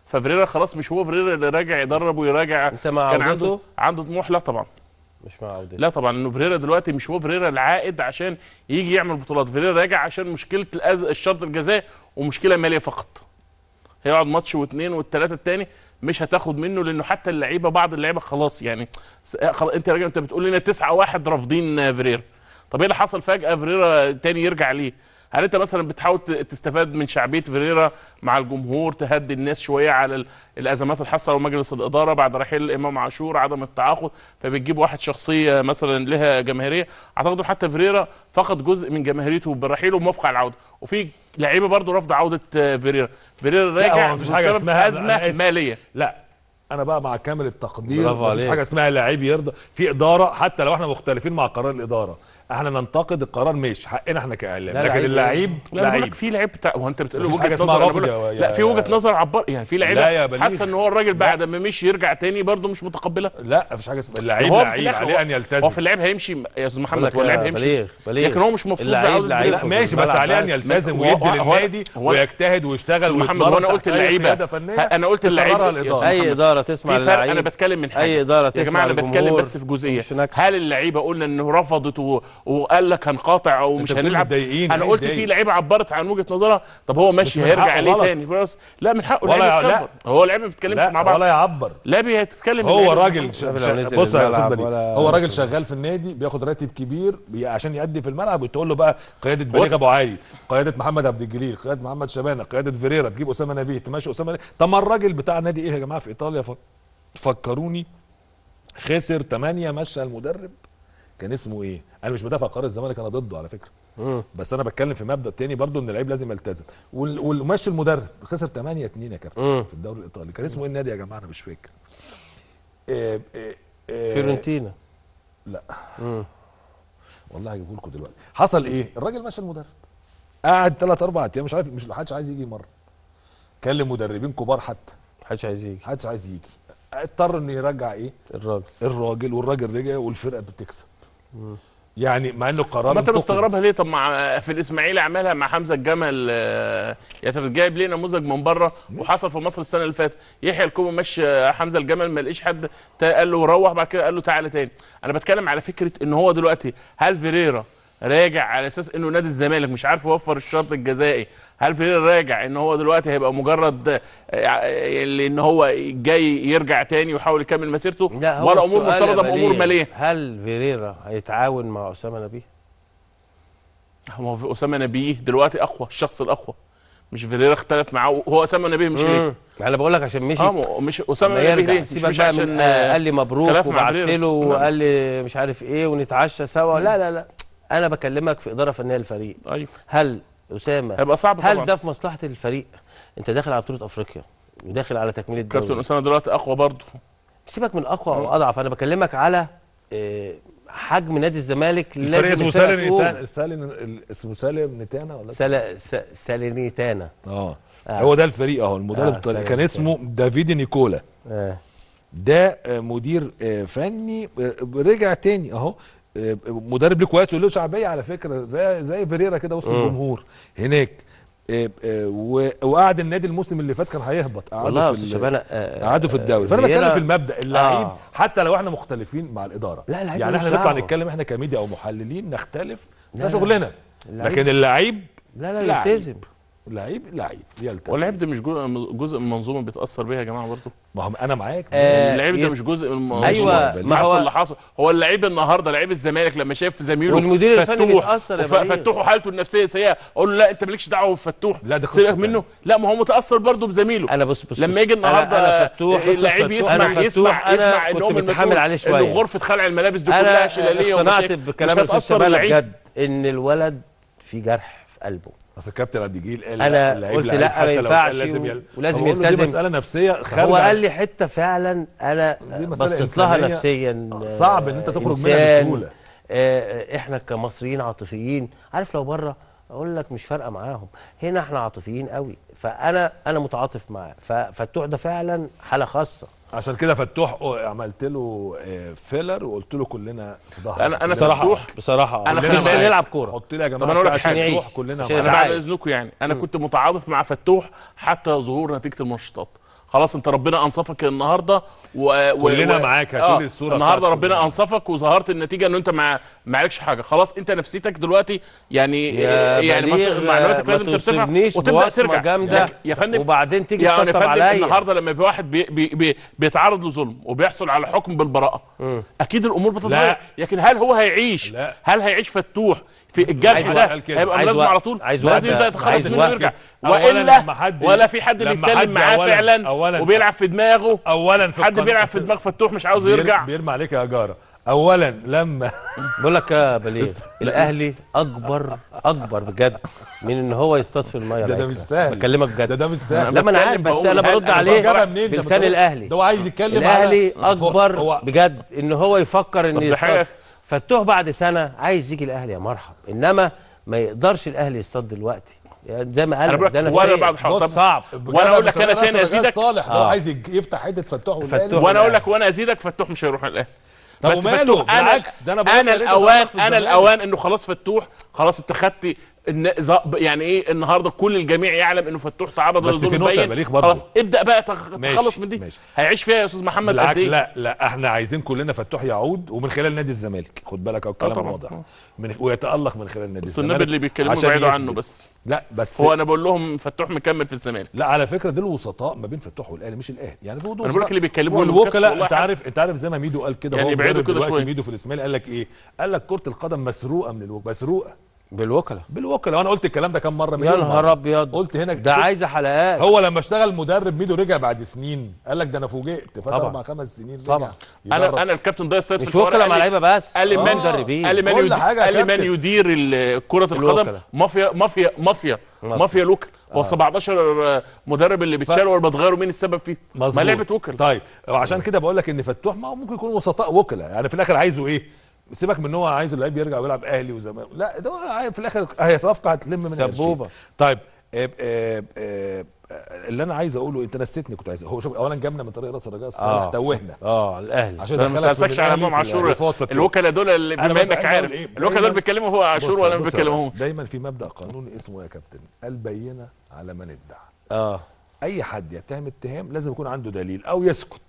ففريرا خلاص مش هو فريرا اللي راجع يدرب ويراجع انت مع كان عودته عنده عنده طموح لا طبعا مش مع عودته لا طبعا انه فيريرا دلوقتي مش هو فيريرا العائد عشان يجي يعمل بطولات فيريرا راجع عشان مشكله الأز... الشرط الجزائي ومشكله ماليه فقط هيقعد ماتش واثنين والثلاثه الثاني مش هتاخد منه لانه حتى اللعيبه بعض اللعيبه خلاص يعني س- خلاص انت راجع انت بتقول لنا 9 1 رافضين فيريرا طب ايه اللي حصل فجاه فيريرا تاني يرجع ليه هل انت مثلا بتحاول ت- تستفاد من شعبيه فيريرا مع الجمهور تهدي الناس شويه على ال- الازمات اللي حصلت ومجلس الاداره بعد رحيل الامام عاشور عدم التعاقد فبتجيب واحد شخصيه مثلا لها جماهيريه اعتقد حتى فيريرا فقد جزء من جماهيريته برحيله وموافق على العوده وفي لعيبه برضه رافضه عوده آه، فيريرا فيريرا لا راجع هو مفيش حاجه بسبب اسمها ازمه أنا آسف. ماليه لا انا بقى مع كامل التقدير برافو مفيش عليك. حاجه اسمها لعيب يرضى في اداره حتى لو احنا مختلفين مع قرار الاداره احنا ننتقد القرار ماشي حقنا احنا كاعلام لا، لكن لعيب اللعيب لا انا بقول لك لعيب في لعيب بتاع هو انت بتقول له مفيش وجهه حاجة اسمها نظر أنا رفض بقول يا- لك- يا- لا في وجهه نظر عبر يعني في لا يا لعيبه بليغ. حاسه ان هو الراجل بعد ما مشي يرجع تاني برضه مش متقبله لا مفيش حاجه اسمها اللعيب هو في لعيب الآخر عليه هو- ان يلتزم هو في اللعيب هيمشي يا استاذ بقول محمد لك هو اللعيب يا هيمشي بليغ بليغ لكن هو مش مبسوط اللعيب بعودة لعيب فيريرا. لا ماشي بس الملعب عليه ان بس. يلتزم هو- ويدي هو- للنادي هو- ويجتهد ويشتغل أستاذ محمد ويتمرن وانا قلت تحت أي اللعيبه قيادة فنية ه- انا قلت تقررها اللعيبه الإدارة. اي اداره تسمع في فرق للعيب انا بتكلم من حاجه اي اداره يا تسمع جماعه انا بتكلم للجمهور بس في جزئيه مش ناجحة. هل اللعيبه قلنا انه رفضت و... وقال لك هنقاطع او مش بتقول هنلعب متضايقين، انا يعني قلت متضايق. في لعيبه عبرت عن وجهه نظرها طب هو ماشي من هيرجع حقه ليه غلط. تاني بس لا من حقه ولا اللعيب يع- لا. يتكبر هو اللعيب ما بيتكلمش لا مع بعض ولا يعبر لا بيتكلم هو اللعيب. راجل ش... لو ش... نزل بص يا الملعب استاذ بليغ ولا- هو راجل شغال في النادي بياخد راتب كبير بي... عشان يأدي في الملعب وتقول له بقى قياده بليغ ابو علي قياده محمد عبد الجليل قياده محمد شبانه قياده فيريرا تجيب اسامه نبيه تمشي اسامه نبيه طب ما الراجل بتاع النادي ايه يا جماعه في ايطاليا ف... فكروني خسر 8 مشى المدرب كان اسمه ايه انا مش بدافع قرار الزمالك انا ضده على فكره بس انا بتكلم في مبدا تاني برضو ان اللعيب لازم يلتزم وال- ومشي المدرب خسر 8 2 يا كابتن في الدوري الايطالي كان اسمه ايه النادي يا جماعه انا مش فاكر آه، آه، آه، فيورنتينا والله هجيبه لكم دلوقتي حصل ايه الراجل مشى المدرب قعد ثلاث اربع ايام مش عارف مش محدش عايز يجي مره كلم مدربين كبار حتى محدش عايز يجي محدش عايز يجي اضطر انه يرجع ايه الراجل الراجل والراجل رجع والفرقه بتكسب يعني مع انه قرار ما انت انتقد. مستغربها ليه طب مع في الاسماعيلي عملها مع حمزه الجمل آه، يعني انت جايب ليه نموذج من بره وحصل في مصر السنه اللي فاتت يحيى الكومي مشي حمزه الجمل ما لقيش حد تا- قال له روح بعد كده قال له تعالى تاني انا بتكلم على فكره ان هو دلوقتي هل فيريرا راجع على اساس انه نادي الزمالك مش عارف يوفر الشرط الجزائي هل فيريرا راجع ان هو دلوقتي هيبقى مجرد آه، آه، ان هو جاي يرجع تاني ويحاول يكمل مسيرته لا هو ولا امور السؤال يا مرتبطه بامور بليغ، ماليه هل فيريرا هيتعاون مع اسامه نبيه؟ هو في اسامه نبيه دلوقتي اقوى الشخص الاقوى مش فيريرا اختلف معاه هو اسامه نبيه مش ليه مم. انا بقول لك عشان مشي اه م- مش لما اسامه نبيه يرجع ليه مش, سيبك مش بقى عشان من آه، قال لي مبروك خلاف مع وبعت فيريرا. له نعم. وقال لي مش عارف ايه ونتعشى سوا لا لا لا انا بكلمك في اداره فنيه للفريق ايوه هل اسامه هيبقى صعب هل طبعا ده في مصلحه الفريق انت داخل على بطوله افريقيا وداخل على تكميل كابتن الدوري اسامه دلوقتي اقوى برضه سيبك من اقوى او اضعف انا بكلمك على آه، حجم نادي الزمالك الفريق لازم اسمه الفرقة سالم تقوم. نتانا سالم اسمه سالم نتانا ولا سلا س- سالينيتانا اه آه. هو ده الفريق اهو المدرب آه، الطالي. سالم كان نتانا. اسمه دافيد نيكولا آه. ده آه، مدير آه، فني آه، رجع تاني اهو آه، مدرب ليه كويس وله شعبيه على فكره زي زي فيريرا كده وسط الجمهور هناك آه، آه، و- وقعد النادي الموسم اللي فات كان هيهبط قعدوا والله يا في استاذ ال- شبانه آه، قعدوا في الدوري فانا فييرا- بتكلم في المبدا اللعيب آه. حتى لو احنا مختلفين مع الاداره لا، اللعيب يعني ملوش احنا نطلع دعوة. نتكلم احنا كميديا او محللين نختلف لا، ده لا. شغلنا اللعيب- لكن اللعيب لا لا لعيب. يلتزم لعيب لعيب يلتزم واللعيب ده مش جو- جزء من المنظومه بيتاثر بيها يا جماعه برضه ما هو انا معاك آه، اللعيب ده يت- مش جزء من المنظومه أيوة، بل ما عارف هو- اللي حصل هو اللعيب النهارده لعيب الزمالك لما شاف زميله والمدير الفني فتوح بيتأثر يا وف- بليغ. فتوح وحالته النفسيه سيئه اقول له لا انت مالكش دعوه بفتوح لا، دي قصة سيبك تانية. منه لا ما هو متاثر برضه بزميله انا بص بص لما بص. يجي النهارده انا, أنا فتوح اللعيب أنا يسمع فتوح يسمع أنا يسمع ان كنت هو من متحامل المسؤول عليه شويه ان غرفه خلع الملابس دي كلها انا شلاليه اقتنعت ومشاكل بكلام مش الاستاذ هتاثر شبانه اللعيب بجد ان الولد في جرح في قلبه اصل الكابتن عبد الجليل قال أنا لا، اللعيب قلت لعيب لا، حتى ما لو ينفعش كان لازم و- يل... ولازم فبقول له يلتزم. دي مساله نفسيه هو خارجه قال عن- لي حته فعلا انا دي مسألة بصيت لها إنسانية نفسيا صعب إن أنت آه، تخرج منها إنسان، بسهولة. آه، احنا كمصريين عاطفيين عارف لو بره اقول لك مش فارقه معاهم هنا احنا عاطفيين قوي فانا انا متعاطف معاه ففتوح ده فعلا حاله خاصه عشان كده فتوح عملت له آه، فيلر وقلت له كلنا في ظهرك أنا- أنا كلنا بصراحة- معاك. بصراحه أنا مش خلي عشان بالك. يلعب كوره حط لي يا جماعه طب أنا أقول لك بتاع حاجة. فتوح نعيش. كلنا عشان معاك. انا بعد نعيش. اذنكم يعني انا كنت متعاطف مع فتوح حتى ظهور نتيجه المنشطات خلاص انت ربنا انصفك النهارده و... و... كلنا معاك، هاتولي الصورة النهارده بتاعت ربنا كلنا. انصفك وظهرت النتيجه ان انت ما ما عليكش حاجه خلاص انت نفسيتك دلوقتي يعني يا يعني بليغ، مص- معنوياتك ما لازم ترتفع توصلنيش وتبدا بوصمة ترجع جامدة لكن يا فندم وبعدين تيجي يعني يا تطبطب فندم عليا. النهارده لما يبقى واحد بي بي بي بيتعرض لظلم وبيحصل على حكم بالبراءه اكيد الامور بتتغير لا. لكن هل هو هيعيش لا. هل هيعيش فتوح في الجرح عايز ده وقت كده. هيبقى عايز ملازم وقت. على طول عايز لازم وقت. يبدا يتخلص عايز منه وقت. ويرجع أولاً والا لما حد- ولا في حد لما بيتكلم حد معاه أولاً- فعلا أولاً- وبيلعب في دماغه اولا في حد القانون- بيلعب في دماغ فتوح مش عاوز بير- يرجع بيرمي عليك يا جاره اولا لما بقول لك يا بليغ الاهلي اكبر اكبر بجد من ان هو يصطاد في الميه ده ده العكرة. مش سهل بكلمك ده بجد ده مش سهل لا ما انا بتكلم عارف بس بقول انا هل- برد أنا عليه جابها منين ده بلسان بتقول- الاهلي ده هو عايز يتكلم الاهلي على- اكبر هو بجد ان هو يفكر ان طب ده يصطاد حاجة- فتوح بعد سنه عايز يجي الاهلي يا مرحب انما ما يقدرش الاهلي يصطاد دلوقتي يعني زي ما أنا قال بقولك ده ولا نفسيا بعد حق- بص طب- صعب وأنا أقول لك أنا بطريقة تاني رأس رجاء أزيدك. صالح ده هو آه. عايز يج- يفتح حته فتوح والأهلي. فتوح. وانا اقول لك وانا ازيدك فتوح مش هيروح الاهلي طب بس وماله؟ فتوح انا بالعكس، ده أنا بقول انا يا ريت الاوان يتوقف في انا الزمالك. الاوان انه خلاص فتوح خلاص انت خدت إن ز- يعني ايه النهارده كل الجميع يعلم انه فتوح تعرض بس في لظلم نقطة يا بين بليغ برضه. خلاص ابدا بقى تخ- ماشي، تخلص من دي ماشي. هيعيش فيها يا استاذ محمد قد بالعكس ايه لا لا احنا عايزين كلنا فتوح يعود ومن خلال نادي الزمالك خد بالك اهو الكلام طبعاً. واضح من ويتالق من خلال نادي بس الزمالك النبي اللي بيتكلموا عشان بعيدوا يثبت. عنه بس لا بس هو انا بقول لهم فتوح مكمل في الزمالك لا على فكره دول وسطاء ما بين فتوح والاهلي مش الاهلي يعني في وضوح أنا بقول لك اللي بيتكلموا عن الكاتش والوكلاء والله انت حد. عارف انت عارف زي ما ميدو قال كده يعني هو يبعدوا مدرب كده دلوقتي شوية. ميدو في الاسماعيلي قال لك ايه قال لك كره القدم مسروقه من الوكلاء مسروقه بالوكلاء بالوكلاء وانا قلت الكلام ده كام مره يا مليون نهار مرة. ابيض قلت هنا ده شوف، عايزه حلقات هو لما اشتغل مدرب ميدو رجع بعد سنين قال لك ده انا فوجئت فات طبعا. اربع خمس سنين رجع طبعا. يدرب. انا انا الكابتن ضياء السيد في مش الحوار وكلاء قال مع لي- لعيبه بس قال لي آه، من مدربين قال لي من كل يدير حاجة يا قال لي من كابتن. يدير ال- كرة القدم الوكلاء. مافيا مافيا مافيا مافيا لوكل هو 17 مدرب اللي بيتشال ولا بتغيروا مين السبب فيه؟ ما مظبوط. لعبة وكل طيب وعشان كده بقول لك ان فتوح ما هو ممكن يكون وسطاء وكلاء يعني في الاخر عايزه ايه سيبك من ان هو عايز اللعيب يرجع ويلعب اهلي وزمان لا ده هو عايز- في الاخر هي صفقه هتلم من سبوبة. قرشين. طيب آه، آه، آه، آه، اللي انا عايز اقوله انت نسيتني كنت عايز هو شوف اولا جابنا من طريق راس الرجاء الصالح آه. توهنا اه الاهلي عشان انا ما دخلك في سالتكش على الأهلي امام في عاشور رفاط فتوح. الوكلاء دول اللي أنا بما بس انك عايز أقول عارف إيه؟ الوكلاء دايماً- دول بيتكلموا هو عاشور بص- ولا ما بص يا بيتكلموش ريس، دايما في مبدا قانوني اسمه يا كابتن البينه على من ادعى اه اي حد يتهم اتهام لازم يكون عنده دليل او يسكت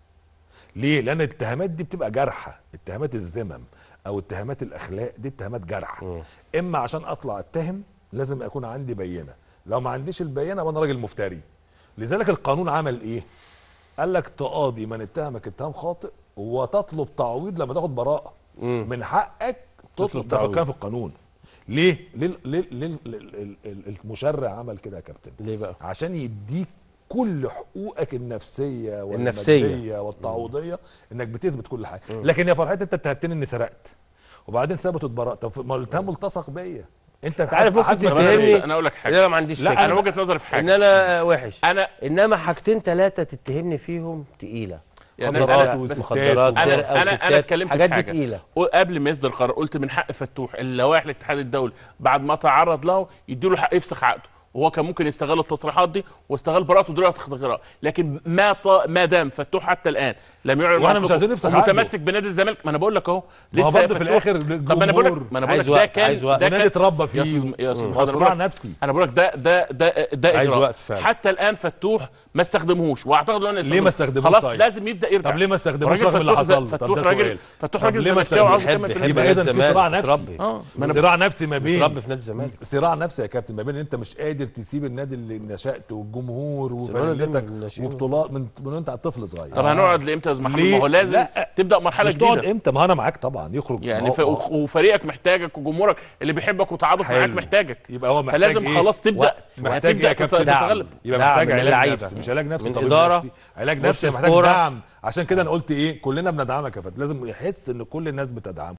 ليه لان الاتهامات دي بتبقى جارحه اتهامات الذمم او اتهامات الاخلاق دي اتهامات جارحه اما عشان اطلع اتهم لازم يكون عندي بينه لو ما عنديش البينه وانا راجل مفتري لذلك القانون عمل ايه قال لك تقاضي من اتهمك اتهام خاطئ وتطلب تعويض لما تاخد براءه من حقك تطلب تطلب ده تعويض. كان في القانون ليه ليه ليه, ليه, ليه, ليه, ليه المشرع عمل كده يا كابتن ليه بقى؟ عشان يديك كل حقوقك النفسيه النفسية. والماديه والتعويضيه انك بتثبت كل حاجه لكن يا فرحتي انت اتهمتني اني سرقت وبعدين ثبتت براءه طب ما الاتهام ملتصق بيا انت عارف ممكن حاسبك طب أنا- تتهمني انا اقول لك حاجه انا ما عنديش لا، فكره انا وجهه نظري في ان حاجه انا وحش انا انما حاجتين ثلاثه تتهمني فيهم تقيله يعني مخدرات أنا- وستات مخدرات وسرقة سرقة انا انا انا وستات، اتكلمت حاجات في دي حاجه تقيله قبل ما يصدر قرار قلت من حق فتوح اللوائح الاتحاد الدولي بعد ما تعرض له يديله حق يفسخ عقده وهو كان ممكن يستغل التصريحات دي واستغل براءته دلوقتي اختراع لكن ما ط... ما دام فتوح حتى الان لم يعلن وإحنا مش موقفه عايزين نفسخ ومتمسك بنادي الزمالك ما انا بقول لك اهو ما هو لسه برضه في فتوح- الآخر طب ما انا بقول لك الجمهور ما انا بقول عايز لك ده وقت، كان عايز وقت. ده ونادي كان اتربى يا فيه استاذ يا استاذ هو محمد، أنا صراع بقول لك- نفسي انا بقول لك ده ده ده ده عايز إجراء. وقت فعلا. حتى الان فتوح ما استخدموش واعتقد انه ليه ما استخدموش خلاص طيب؟ لازم يبدا يرجع طب ليه ما استخدموش وراجل رغم اللي فتوح ده- حصل له؟ طب فتوح ده راجل سؤال. فتوح طب راجل ليه ما زملكاوي وعاوز يحب- يكمل في يحب النادي. يبقى نادي اذا في الزمالك، صراع نفسي متربي. اه ما انا صراع نفسي ما بين اتربي في نادي الزمالك صراع نفسي يا كابتن ما بين انت مش قادر تسيب النادي اللي نشأت والجمهور الزمالك ده وفانيلتك من الناشئين. وبطولات من من وانت طفل صغير طب هنقعد لامتى يا استاذ محمد ليه؟ ما هو لازم لا. تبدا مرحله مش تقعد جديده امتى ما انا معاك طبعا يخرج يعني ما ف... هو- وخ- وفريقك محتاجك وجمهورك اللي بيحبك وتعاطف معاك حلو. محتاجك يبقى هو محتاج فلازم إيه؟ خلاص تبدا وقت. محتاج ايه هتبدا يا تت- كابتن تتغلب يبقى دعم محتاج من علاج اللعيبة. نفسي مش علاج نفسي من طبيب إدارة. نفسي علاج بص نفسي في محتاج كورة. دعم عشان كده انا قلت ايه كلنا بندعمك يا فندم لازم يحس ان كل الناس بتدعم